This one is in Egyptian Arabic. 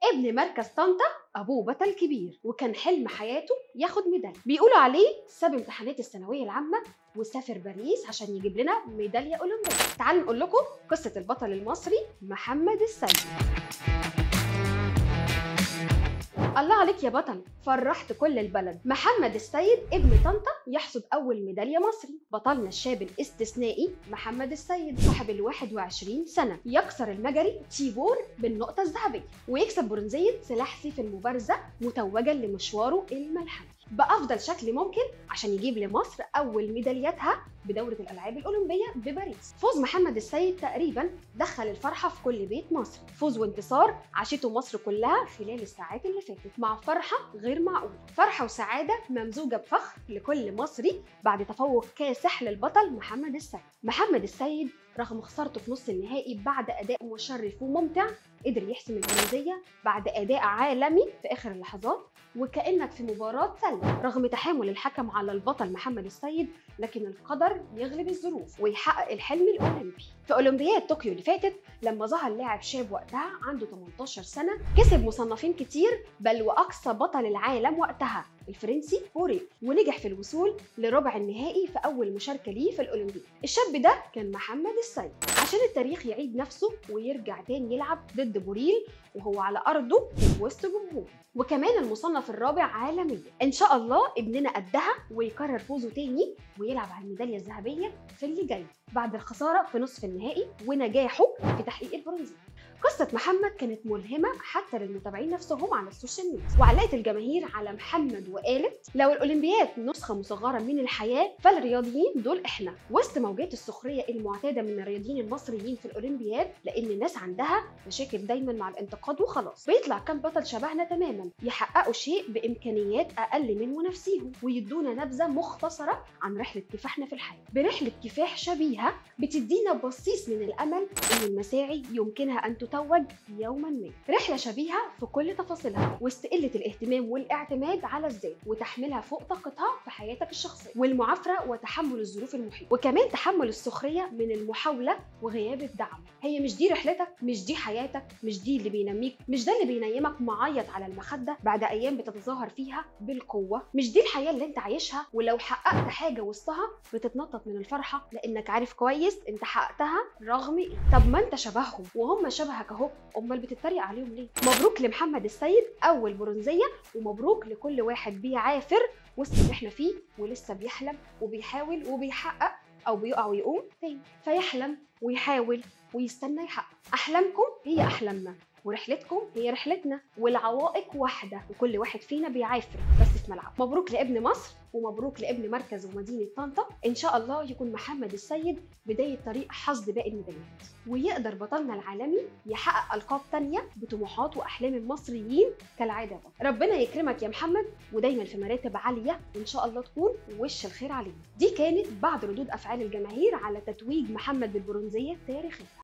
ابن مركز طنطا ابوه بطل كبير وكان حلم حياته ياخد ميداليه بيقولوا عليه ساب امتحانات الثانويه العامه وسافر باريس عشان يجيب لنا ميداليه اولمبيه تعالوا نقول لكم قصه البطل المصري محمد السيد الله عليك يا بطل فرحت كل البلد محمد السيد ابن طنطا يحصد اول ميداليه مصري بطلنا الشاب الاستثنائي محمد السيد صاحب ال 21 سنه يكسر المجري تيبور بالنقطه الذهبيه ويكسب برونزيه سلاح سيف المبارزه متوجا لمشواره الملحمي بافضل شكل ممكن عشان يجيب لمصر اول ميدالياتها بدوره الالعاب الاولمبيه بباريس فوز محمد السيد تقريبا دخل الفرحه في كل بيت مصري فوز وانتصار عاشته مصر كلها خلال الساعات اللي فاتت مع فرحه غير معقوله فرحه وسعاده ممزوجه بفخر لكل مصري بعد تفوق كاسح للبطل محمد السيد محمد السيد رغم خسارته في نص النهائي بعد اداء مشرف وممتع قدر يحسم البرونزيه بعد اداء عالمي في اخر اللحظات وكانك في مباراه سله رغم تحامل الحكم على البطل محمد السيد لكن القدر يغلب الظروف ويحقق الحلم الاولمبي في اولمبياد طوكيو اللي فاتت لما ظهر لاعب شاب وقتها عنده 18 سنه كسب مصنفين كتير بل واقصى بطل العالم وقتها الفرنسي بوري ونجح في الوصول لربع النهائي في اول مشاركه ليه في الاولمبياد الشاب ده كان محمد السيد عشان التاريخ يعيد نفسه ويرجع تاني يلعب ضد بوريل وهو على ارضه وسط جمهور وكمان المصنف الرابع عالميا ان شاء الله ابننا قدها ويكرر فوزه تاني ويلعب على الميداليه الذهبيه في اللي جاي بعد الخساره في نصف النهائي ونجاحه في تحقيق البرونزيه قصة محمد كانت ملهمة حتى للمتابعين نفسهم على السوشيال ميديا وعلقت الجماهير على محمد وقالت لو الأولمبياد نسخة مصغرة من الحياة فالرياضيين دول إحنا وسط موجات السخرية المعتادة من الرياضيين المصريين في الأولمبياد لأن الناس عندها مشاكل دايما مع الانتقاد وخلاص بيطلع كام بطل شبهنا تماما يحققوا شيء بإمكانيات أقل من منافسيهم ويدونا نبذة مختصرة عن رحلة كفاحنا في الحياة برحلة كفاح شبيهة بتدينا بصيص من الأمل إن المساعي يمكنها أن تتوج يوما ما رحلة شبيهة في كل تفاصيلها وسط قلة الاهتمام والاعتماد على الذات وتحملها فوق طاقتها في حياتك الشخصية والمعافرة وتحمل الظروف المحيطة وكمان تحمل السخرية من المحاولة وغياب الدعم هي مش دي رحلتك مش دي حياتك مش دي اللي بينميك مش ده اللي بينيمك معيط على المخدة بعد أيام بتتظاهر فيها بالقوة مش دي الحياة اللي انت عايشها ولو حققت حاجة وسطها بتتنطط من الفرحة لأنك عارف كويس انت حققتها رغم ايه طب ما انت شبههم وهم شبهك اهو امال بتتريق عليهم ليه مبروك لمحمد السيد اول برونزيه ومبروك لكل واحد بيعافر وسط اللي احنا فيه ولسه بيحلم وبيحاول وبيحقق او بيقع ويقوم تاني فيحلم ويحاول ويستنى يحقق احلامكم هي احلامنا ورحلتكم هي رحلتنا والعوائق واحده وكل واحد فينا بيعافر بس في ملعب مبروك لابن مصر ومبروك لابن مركز ومدينه طنطا ان شاء الله يكون محمد السيد بدايه طريق حصد باقي الميداليات ويقدر بطلنا العالمي يحقق القاب تانية بطموحات واحلام المصريين كالعاده بطل. ربنا يكرمك يا محمد ودايما في مراتب عاليه وان شاء الله تكون وش الخير علينا دي كانت بعض ردود افعال الجماهير على تتويج محمد بالبرونزيه التاريخيه